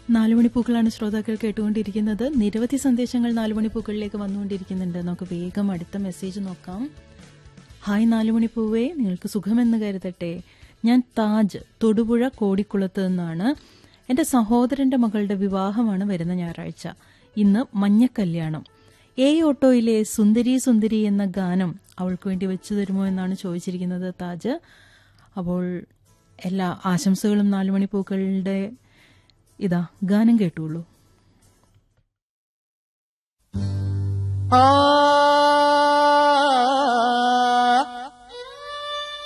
നാലുമണിപ്പൂക്കളാണ് ശ്രോതാക്കൾ കേട്ടുകൊണ്ടിരിക്കുന്നത് നിരവധി സന്ദേശങ്ങൾ നാലുമണിപ്പൂക്കളിലേക്ക് വന്നുകൊണ്ടിരിക്കുന്നുണ്ട് നമുക്ക് വേഗം അടുത്ത മെസ്സേജ് നോക്കാം ഹായ് നാലുമണിപ്പൂവേ നിങ്ങൾക്ക് സുഖമെന്ന് കരുതട്ടെ ഞാൻ താജ് തൊടുപുഴ കോടിക്കുളത്ത് നിന്നാണ് എന്റെ സഹോദരന്റെ മകളുടെ വിവാഹമാണ് വരുന്ന ഞായറാഴ്ച ഇന്ന് മഞ്ഞക്കല്യാണം എ ഓട്ടോയിലെ സുന്ദരി സുന്ദരി എന്ന ഗാനം അവൾക്ക് വേണ്ടി വെച്ചു തരുമോ എന്നാണ് ചോദിച്ചിരിക്കുന്നത് താജ് അപ്പോൾ എല്ലാ ആശംസകളും നാലുമണിപ്പൂക്കളുടെ ഇതാ ഗാനം കേട്ടുള്ളൂ ആ